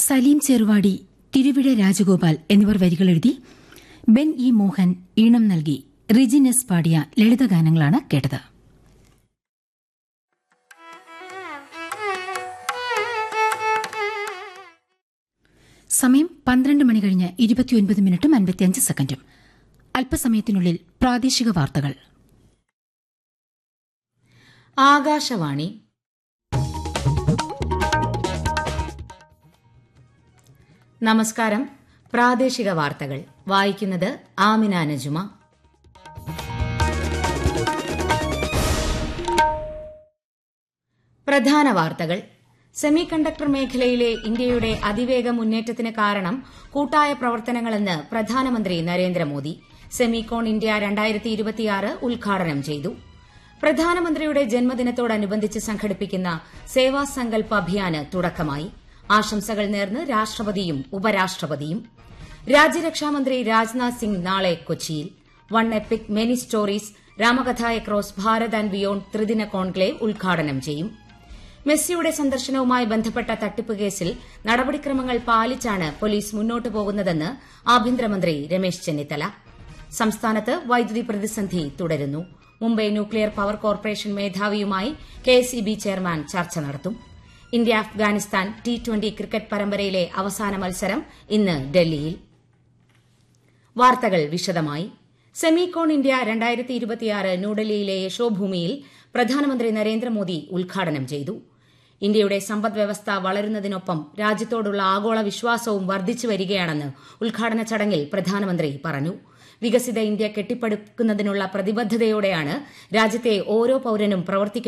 സലീം ചെറുവാടി തിരുവിഴ രാജഗോപാൽ എന്നിവർ വരികൾ എഴുതി ബെൻ ഇ മോഹൻ ഈണം നൽകി റിജിനെസ് പാടിയ ലളിതഗാനങ്ങളാണ് കേട്ടത് സമയം പന്ത്രണ്ട് മണി കഴിഞ്ഞ് ഇരുപത്തിയൊൻപത് മിനിറ്റും അൻപത്തിയഞ്ച് സെക്കൻഡും അല്പസമയത്തിനുള്ളിൽ പ്രാദേശിക വാർത്തകൾ ആകാശവാണി നമസ്കാരം പ്രാദേശിക വാർത്തകൾ വായിക്കുന്നത് ആമിന നജുമ പ്രധാന വാർത്തകൾ സെമി കണ്ടക്ടർ മേഖലയിലെ ഇന്ത്യയുടെ അതിവേഗ മുന്നേറ്റത്തിന് കാരണം കൂട്ടായ പ്രവർത്തനങ്ങളെന്ന് പ്രധാനമന്ത്രി നരേന്ദ്രമോദി സെമികോൺ ഇന്ത്യ രണ്ടായിരത്തി ഇരുപത്തിയാറ് ഉദ്ഘാടനം ചെയ്തു പ്രധാനമന്ത്രിയുടെ ജന്മദിനത്തോടനുബന്ധിച്ച് സംഘടിപ്പിക്കുന്ന സേവാ സങ്കൽപ് അഭിയാന് തുടക്കമായി ആശംസകൾ നേർന്ന് രാഷ്ട്രപതിയും ഉപരാഷ്ട്രപതിയും രാജ്യരക്ഷാമന്ത്രി രാജ്നാഥ് സിംഗ് നാളെ കൊച്ചിയിൽ one epic many stories Ramakatha across Bharat and beyond ത്രിദിന കോൺക്ലേവ് ഉദ്ഘാടനം ചെയ്യും മെസ്സിയുടെ സന്ദർശനവുമായി ബന്ധപ്പെട്ട തട്ടിപ്പ് കേസിൽ നടപടിക്രമങ്ങൾ പാലിച്ചാണ് പോലീസ് മുന്നോട്ടു പോകുന്നതെന്ന് ആഭ്യന്തരമന്ത്രി രമേശ് ചെന്നിത്തല സംസ്ഥാനത്ത് വൈദ്യുതി പ്രതിസന്ധി തുടരുന്നു മുംബൈ ന്യൂക്ലിയർ പവർ കോർപ്പറേഷൻ മേധാവിയുമായി കെഎസ്ഇബി ചെയർമാൻ ചർച്ച നടത്തും India Afghanistan T twenty cricket പരമ്പരയിലെ അവസാന മത്സരം ഇന്ന് ഡൽഹിയിൽ വാർത്തകൾ വിശദമായി സെമികോൺ ഇന്ത്യ രണ്ടായിരത്തി ഇരുപത്തിയാറ് ന്യൂഡൽഹിയിലെ യശോഭൂമിയിൽ പ്രധാനമന്ത്രി നരേന്ദ്രമോദി ഉദ്ഘാടനം ചെയ്തു ഇന്ത്യയുടെ സമ്പദ് വ്യവസ്ഥ വളരുന്നതിനൊപ്പം രാജ്യത്തോടുള്ള ആഗോള വിശ്വാസവും വർദ്ധിച്ചു വരികയാണെന്ന് ഉദ്ഘാടന ചടങ്ങിൽ പ്രധാനമന്ത്രി പറഞ്ഞു വികസിത ഇന്ത്യ കെട്ടിപ്പടുക്കുന്നതിനുള്ള പ്രതിബദ്ധതയോടെയാണ് രാജ്യത്തെ ഓരോ പൌരനും പ്രവർത്തിക്കുന്നത്